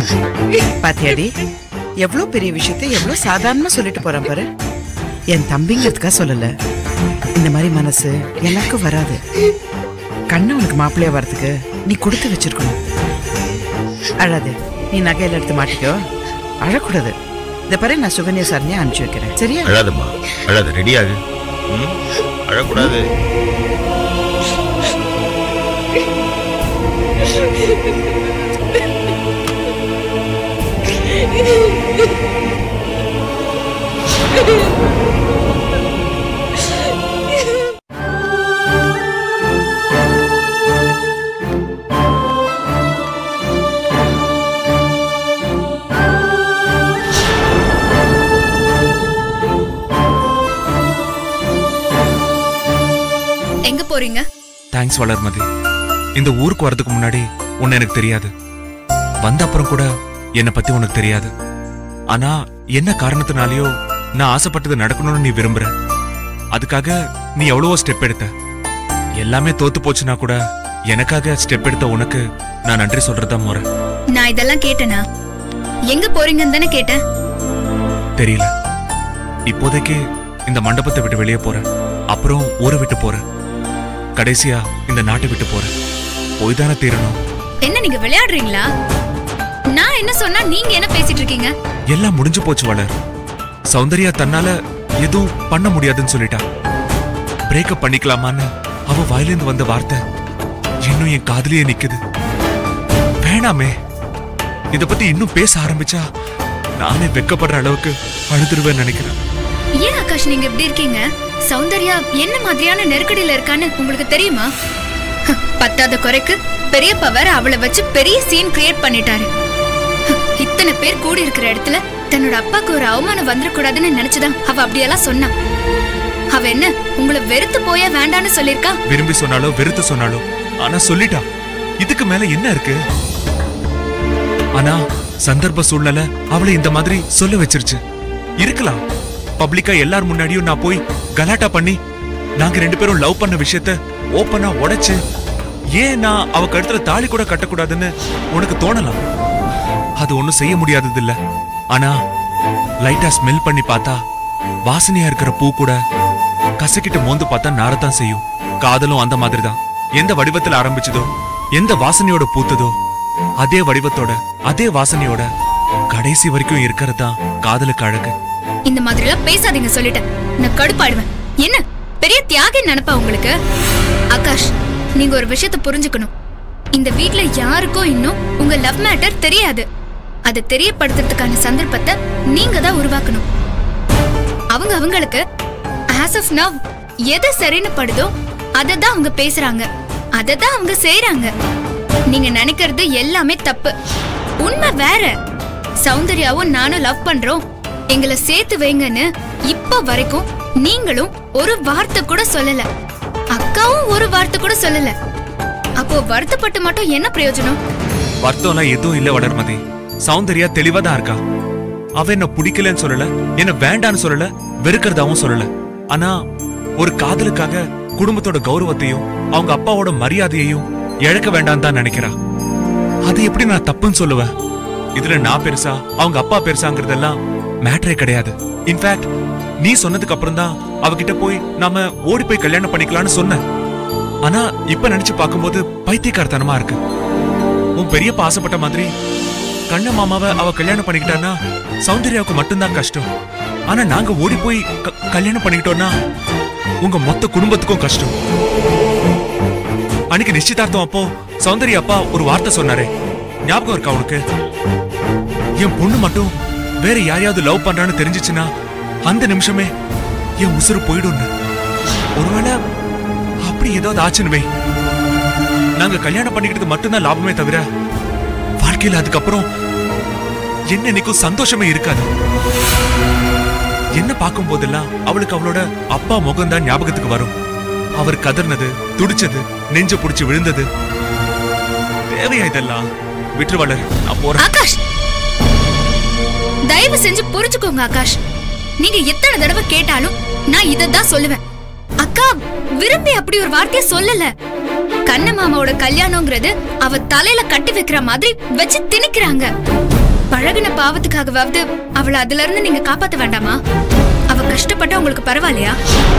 பாத்தியாடி எவ்வளவு பெரிய விஷயத்தை எவ்வளவு சாதாரணமா சொல்லிட்டு போறான் பாரு என் தம்பிங்கிறதுக்கா சொல்லல இந்த மாதிரி மனசு எல்லாருக்கும் வராது கண்ணு உனக்கு மாப்பிள்ளையா வரதுக்கு நீ கொடுத்து வச்சிருக்கணும் அழாது நீ நகையில எடுத்து மாட்டிக்கோ அழக்கூடாது இந்த பாரு நான் சுகன்யா சாரணியா அனுப்பிச்சு வைக்கிறேன் சரியா அழாதம்மா அழாத ரெடி ஆகு ம்? அழக்கூடாது எங்க போறீங்க தேங்க்ஸ் வளர்மதி இந்த ஊருக்கு வரதுக்கு முன்னாடி உன்னை எனக்கு தெரியாது வந்த அப்புறம் கூட என்னை பத்தி உனக்கு தெரியாது ஆனா என்ன காரணத்தினாலயோ நான் ஆசைப்பட்டது நடக்கணும்னு நீ விரும்புற அதுக்காக நீ எவ்வளவோ ஸ்டெப் எடுத்த எல்லாமே தோத்து போச்சுன்னா கூட எனக்காக ஸ்டெப் எடுத்த உனக்கு நான் நன்றி சொல்றதா முறை நான் இதெல்லாம் கேட்டேனா எங்க போறீங்கன்னு தானே கேட்டேன் தெரியல இப்போதைக்கு இந்த மண்டபத்தை விட்டு வெளியே போறேன் அப்புறம் ஊரை விட்டு போறேன் கடைசியா இந்த நாட்டை விட்டு போறேன் போய் தானே தீரணும் என்ன நீங்க விளையாடுறீங்களா நான் என்ன சொன்னா நீங்க என்ன பேசிட்டு இருக்கீங்க எல்லாம் முடிஞ்சு போச்சு வளர் சௌந்தர்யா தன்னால எதுவும் பண்ண முடியாதுன்னு சொல்லிட்டா பிரேக்கப் பண்ணிக்கலாமான்னு அவ வாயிலிருந்து வந்த வார்த்தை இன்னும் என் காதுலயே நிக்குது வேணாமே இத பத்தி இன்னும் பேச ஆரம்பிச்சா நானே வெக்கப்படுற அளவுக்கு அழுதுருவேன்னு நினைக்கிறேன் ஏன் ஆகாஷ் நீங்க இப்படி இருக்கீங்க சௌந்தர்யா என்ன மாதிரியான நெருக்கடியில இருக்கான்னு உங்களுக்கு தெரியுமா ஹ, பத்தாத குறைக்கு பெரியப்பா வேற அவளை வச்சு பெரிய சீன் கிரியேட் பண்ணிட்டாரு ஹ, இத்தனை பேர் கூடி இருக்கிற இடத்துல தன்னோட அப்பாக்கு ஒரு அவமானம் வந்துடக்கூடாதுன்னு நினைச்சுதான் அவ அப்படியெல்லாம் சொன்னா அவ என்ன உங்களை வெறுத்து போயா வேண்டான்னு சொல்லிருக்கா விரும்பி சொன்னாலோ வெறுத்து சொன்னாலோ ஆனா சொல்லிட்டா இதுக்கு மேல என்ன இருக்கு ஆனா சந்தர்ப்ப சூழ்நிலை அவளை இந்த மாதிரி சொல்ல வச்சிருச்சு இருக்கலாம் பப்ளிக்கா எல்லார் முன்னாடியும் நான் போய் கலாட்டா பண்ணி நாங்க ரெண்டு பேரும் லவ் பண்ண விஷயத்த ஓப்பனா உடைச்சு ஏன் நான் அவ கழுத்துல தாலி கூட கட்டக்கூடாதுன்னு உனக்கு தோணலாம் அது ஒண்ணும் செய்ய முடியாதது இல்ல ஆனா லைட்டா ஸ்மெல் பண்ணி பார்த்தா வாசனையா இருக்கிற பூ கூட கசக்கிட்டு மோந்து பார்த்தா நாரத்தான் செய்யும் காதலும் அந்த மாதிரி தான் எந்த வடிவத்துல ஆரம்பிச்சதோ எந்த வாசனையோட பூத்ததோ அதே வடிவத்தோட அதே வாசனையோட கடைசி வரைக்கும் இருக்கிறது தான் காதலுக்கு அழகு இந்த மாதிரி எல்லாம் பேசாதீங்க சொல்லிட்டேன் நான் கடுப்பாடுவேன் என்ன பெரிய தியாகி நினைப்பா உங்களுக்கு ஆகாஷ் நீங்க ஒரு விஷயத்த புரிஞ்சுக்கணும் இந்த வீட்ல யாருக்கும் இன்னும் உங்க லவ் மேட்டர் தெரியாது அதை தெரியப்படுத்துறதுக்கான சந்தர்ப்பத்தை நீங்க தான் உருவாக்கணும் அவங்க அவங்களுக்கு ஆஸ் ஆஃப் நவ் எது சரின்னு படுதோ அதை தான் அவங்க பேசுறாங்க அதை தான் அவங்க செய்றாங்க நீங்க நினைக்கிறது எல்லாமே தப்பு உண்மை வேற சௌந்தர்யாவும் நானும் லவ் பண்றோம் எங்களை சேர்த்து வைங்கன்னு இப்ப வரைக்கும் நீங்களும் ஒரு வார்த்தை கூட சொல்லல அக்காவும் ஒரு வார்த்தை கூட சொல்லல அப்போ வருத்தப்பட்டு மட்டும் என்ன பிரயோஜனம் வருத்தம்லாம் எதுவும் இல்ல வளர்மதி சௌந்தர்யா தெளிவா தான் இருக்கா அவ என்ன பிடிக்கலன்னு சொல்லல என்ன வேண்டான்னு சொல்லல வெறுக்கிறதாவும் சொல்லல ஆனா ஒரு காதலுக்காக குடும்பத்தோட கௌரவத்தையும் அவங்க அப்பாவோட மரியாதையையும் இழக்க வேண்டாம் தான் நினைக்கிறா அது எப்படி நான் தப்புன்னு சொல்லுவேன் இதுல நான் பெருசா அவங்க அப்பா பெருசாங்கிறதெல்லாம் மேட்டரே கிடையாது இன்ஃபேக்ட் நீ சொன்னதுக்கு அப்புறம் தான் அவகிட்ட போய் நாம ஓடி போய் கல்யாணம் பண்ணிக்கலாம்னு சொன்னேன் ஆனா இப்ப நினைச்சு பார்க்கும்போது பைத்தியக்காரத்தனமா இருக்கு உன் பெரியப்பா ஆசைப்பட்ட மாதிரி கண்ண மாமாவை அவ கல்யாணம் பண்ணிக்கிட்டான்னா சௌந்தர்யாவுக்கு மட்டும்தான் கஷ்டம் ஆனா நாங்க ஓடி போய் க- கல்யாணம் பண்ணிக்கிட்டோம்னா உங்க மொத்த குடும்பத்துக்கும் கஷ்டம் அன்னைக்கு நிச்சயதார்த்தம் அப்போ சௌந்தர்யா அப்பா ஒரு வார்த்தை சொன்னாரே ஞாபகம் இருக்கா உனக்கு என் பொண்ணு மட்டும் வேற யாரையாவது லவ் பண்றான்னு தெரிஞ்சுச்சுன்னா அந்த நிமிஷமே என் உசுறு போயிடும்னு ஒருவேளை அப்படி ஏதாவது ஆச்சுன்னு வை நாங்க கல்யாணம் பண்ணிக்கிட்டது மட்டும்தான் லாபமே தவிர வாழ்க்கையில அதுக்கப்புறம் என்ன இன்னைக்கும் சந்தோஷமே இருக்காது என்ன பார்க்கும் போதெல்லாம் அவளுக்கு அவளோட அப்பா முகம்தான் ஞாபகத்துக்கு வரும் அவர் கதர்னது துடிச்சது நெஞ்ச புடிச்சு விழுந்தது தேவையா இதெல்லாம் விட்டுருவாளர் நான் போறேன் ஆகாஷ் தயவு செஞ்சு புரிஞ்சுக்கோங்க ஆகாஷ் நீங்க எத்தனை தடவை கேட்டாலும் நான் இததான் சொல்லுவேன் அக்கா விரும்பி அப்படி ஒரு வார்த்தைய சொல்லல கண்ண மாமாவோட கல்யாணங்கிறது அவ தலையில கட்டி வைக்கிற மாதிரி வச்சு திணிக்கிறாங்க பழகுன பாவத்துக்காகவாவது அவளை அதுல இருந்து நீங்க காப்பாத்த வேண்டாமா அவ கஷ்டப்பட்டா உங்களுக்கு பரவாயில்லையா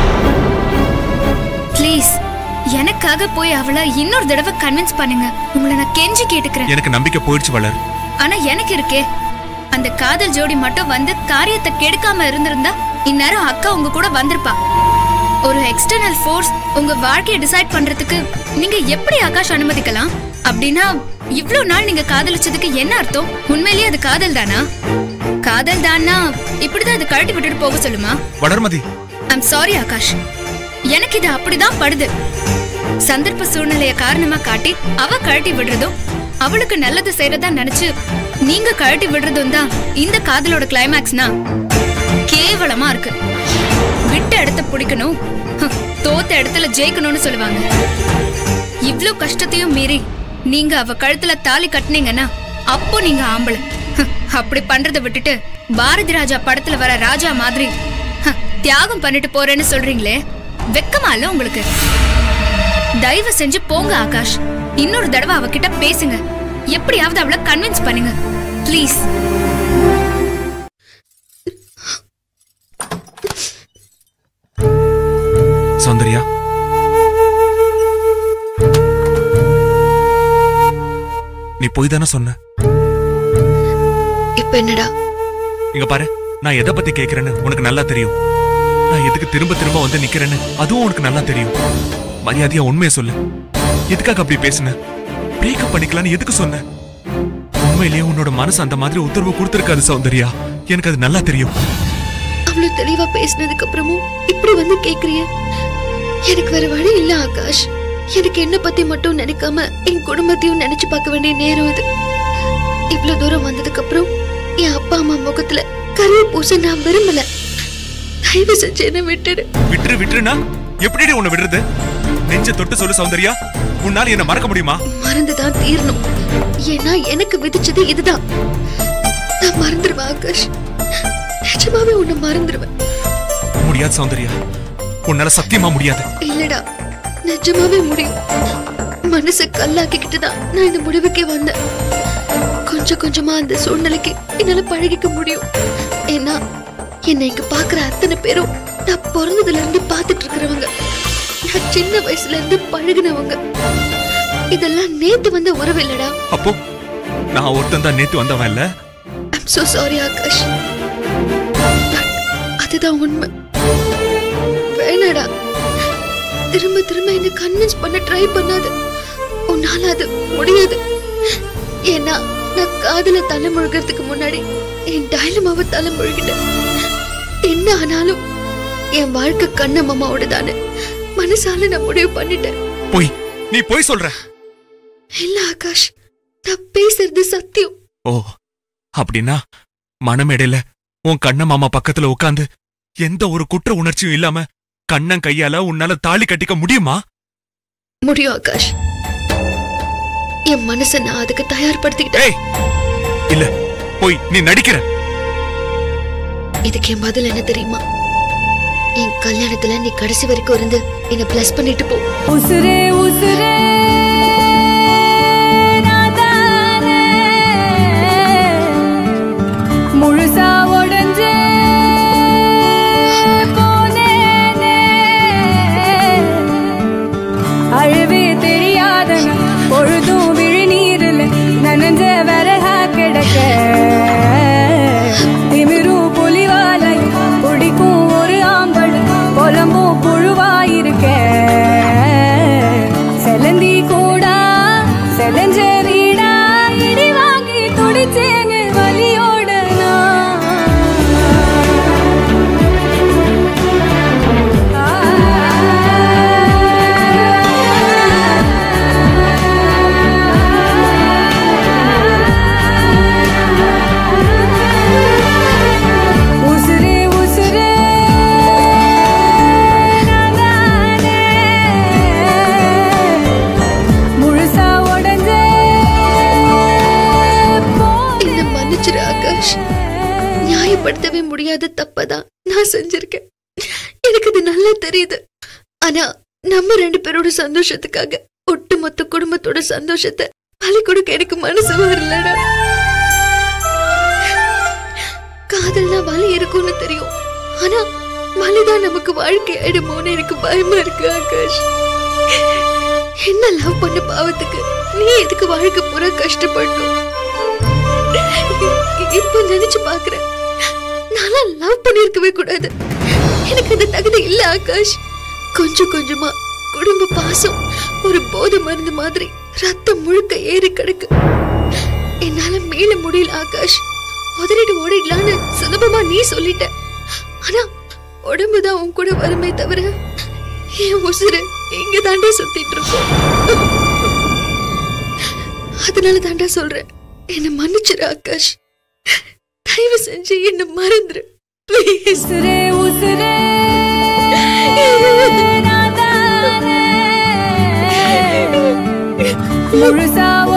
ப்ளீஸ் எனக்காக போய் அவளை இன்னொரு தடவை கன்வின்ஸ் பண்ணுங்க உங்களை நான் கெஞ்சி கேட்டுக்கிறேன் எனக்கு நம்பிக்கை போயிடுச்சு வளர் ஆனா எனக்கு இருக்கே அந்த காதல் ஜோடி மட்டும் வந்து காரியத்தை கெடுக்காம இருந்திருந்தா இந்நேரம் அக்கா உங்க கூட வந்திருப்பா ஒரு எக்ஸ்டர்னல் ஃபோர்ஸ் உங்க வாழ்க்கையை டிசைட் பண்றதுக்கு நீங்க எப்படி ஆகாஷ் அனுமதிக்கலாம் அப்படின்னா இவ்ளோ நாள் நீங்க காதலிச்சதுக்கு என்ன அர்த்தம் உண்மையிலேயே அது காதல் தானா காதல் தானா இப்படிதான் அது கழட்டி விட்டுட்டு போக சொல்லுமா வளர்மதி ஐம் சாரி ஆகாஷ் எனக்கு இது அப்படிதான் படுது சந்தர்ப்ப சூழ்நிலைய காரணமா காட்டி அவ கழட்டி விடுறதும் அவளுக்கு நல்லது செய்யறதா நினைச்சு நீங்க கழட்டி விடுறதும் தான் இந்த காதலோட கிளைமேக்ஸ்னா கேவலமா இருக்கு விட்ட இடத்த பிடிக்கணும் ஹ், தோத்த இடத்துல ஜெயிக்கணும்னு சொல்லுவாங்க இவ்ளோ கஷ்டத்தையும் மீறி நீங்க அவ கழுத்துல தாலி கட்டுனீங்கன்னா அப்போ நீங்க ஆம்பளை ஹ், அப்படி பண்றதை விட்டுட்டு பாரதி ராஜா படத்துல வர ராஜா மாதிரி ஹ், தியாகம் பண்ணிட்டு போறேன்னு சொல்றீங்களே வெக்கமா இல்ல உங்களுக்கு தயவு செஞ்சு போங்க ஆகாஷ் இன்னொரு தடவை அவகிட்ட பேசுங்க எப்படியாவது அவளை கன்வின்ஸ் பண்ணுங்க ப்ளீஸ் சௌந்தர்யா நீ போய் தானே சொன்ன இப்ப என்னடா இங்க பாரு நான் எதை பத்தி கேக்குறேன்னு உனக்கு நல்லா தெரியும் நான் எதுக்கு திரும்ப திரும்ப வந்து நிக்கிறேன்னு அதுவும் உனக்கு நல்லா தெரியும் மரியாதையா உண்மையை சொல்லு எதுக்காக அப்படி பேசுன பிரேக்கப் பண்ணிக்கலாம்னு எதுக்கு சொன்ன உண்மையிலேயே உன்னோட மனசு அந்த மாதிரி உத்தரவு கொடுத்திருக்காது சௌந்தர்யா எனக்கு அது நல்லா தெரியும் அவ்வளவு தெளிவா பேசினதுக்கு அப்புறமும் இப்படி வந்து கேக்குறிய எனக்கு வேற வழி இல்ல ஆகாஷ் எனக்கு என்ன பத்தி மட்டும் நினைக்காம என் குடும்பத்தையும் நினைச்சு பார்க்க வேண்டிய நேரம் இது இவ்வளவு தூரம் வந்ததுக்கு அப்புறம் என் அப்பா அம்மா முகத்துல கருவை பூச நான் விரும்பல தயவு செஞ்சு என்ன விட்டுடு விட்டுரு விட்டுருனா எப்படி உன்னை விடுறது நெஞ்ச தொட்டு சொல்லு சௌந்தர்யா உன்னால என்ன மறக்க முடியுமா மறந்துதான் தீரணும் ஏன்னா எனக்கு விதிச்சது இதுதான் நான் மறந்துடுவேன் ஆகாஷ் நிஜமாவே உன்னை மறந்துடுவேன் முடியாது சௌந்தர்யா உன்னால சத்தியமா முடியாது இல்லடா நிஜமாவே முடியும் மனசை கல்லாக்கிக்கிட்டு தான் நான் இந்த முடிவுக்கே வந்தேன் கொஞ்சம் கொஞ்சமா அந்த சூழ்நிலைக்கு என்னால பழகிக்க முடியும் ஏன்னா என்னை இங்க பாக்குற அத்தனை பேரும் நான் பிறந்ததுல இருந்து பார்த்துட்டு இருக்கிறவங்க நான் சின்ன வயசுல இருந்து பழகினவங்க இதெல்லாம் நேத்து வந்த உறவு இல்லடா அப்போ நான் ஒருத்தன் தான் நேத்து வந்தவன் இல்ல I'm so sorry Akash But அதுதான் உண்மை வேணாடா திரும்ப திரும்ப என்ன கன்வின்ஸ் பண்ண ட்ரை பண்ணாத உன்னால அது முடியாது ஏன்னா நான் காதல தலை முழுகிறதுக்கு முன்னாடி என் டைலமாவை தலை முழுகிட்டேன் என்ன ஆனாலும் என் வாழ்க்கை கண்ணம்மாவோட தானே மனசால நான் முடிவு பண்ணிட்டேன் போய் நீ போய் சொல்ற இல்ல ஆகாஷ் நான் பேசுறது சத்தியம் ஓ அப்படின்னா மனமேடையில உன் கண்ண மாமா பக்கத்துல உட்காந்து எந்த ஒரு குற்ற உணர்ச்சியும் இல்லாம கண்ணன் கையால உன்னால தாலி கட்டிக்க முடியுமா முடியும் ஆகாஷ் என் மனசை நான் அதுக்கு தயார்படுத்திக்கிட்டேன் ஏய் இல்ல போய் நீ நடிக்கிற இதுக்கு என் பதில் என்ன தெரியுமா என் கல்யாணத்துல நீ கடைசி வரைக்கும் இருந்து என்ன பிளஸ் பண்ணிட்டு போ உசுரே உசுரே நாதானே. முழுசா உடைஞ்சே போனேனே. அழுவே தெரியாத நான் பொழுதும் விழிநீரில் நனைஞ்ச வரகா கிடக்க திமிரும் புலிவாலை பிடிக்கும் ஒரு ஆம்பல் புலம்பும் புழுவாயிருக்க செலந்தி கூடா செலஞ்ச வீடா இடி வாங்கி துடிச்சேங்க வலியோட உசுரே உசுரே நானே. முழுசா உடைஞ்சே என்ன மன்னிச்சிரு ஆகாஷ் நியாயப்படுத்தவே முடியாத தப்பதான் நான் செஞ்சிருக்கேன் எனக்கு இது நல்லா தெரியுது ஆனா நம்ம ரெண்டு பேரோட சந்தோஷத்துக்காக ஒட்டுமொத்த குடும்பத்தோட சந்தோஷத்தை பலி கொடுக்க எனக்கு மனசு வரலடா காதல்னா வலி இருக்கும்னு தெரியும் ஆனா வலிதான் நமக்கு வாழ்க்கை ஆயிடுமோன்னு எனக்கு பயமா இருக்கு ஆகாஷ் என்ன லவ் பண்ண பாவத்துக்கு நீ எதுக்கு வாழ்க்கை பூரா கஷ்டப்படணும் இப்ப நினைச்சு பாக்குறேன் நானா லவ் பண்ணிருக்கவே கூடாது எனக்கு அந்த தகுதி இல்ல ஆகாஷ் கொஞ்சம் கொஞ்சமா குடும்ப பாசம் ஒரு போதை மருந்து மாதிரி ரத்தம் முழுக்க ஏறி கிடக்கு என்னால மீள முடியல ஆகாஷ் உதறிட்டு ஓடிடலான்னு சுலபமா நீ சொல்லிட்ட ஆனா உடம்புதான் உன் கூட வருமே தவிர என் உசுறு இங்க தாண்டா சுத்திட்டு இருக்கோம் அதனால தாண்டா சொல்றேன் என்ன மன்னிச்சிரு ஆகாஷ் தயவு செஞ்சு என்ன மறந்துரு ப்ளீஸ் உசுரே உசுரே நாதானே. முழுசா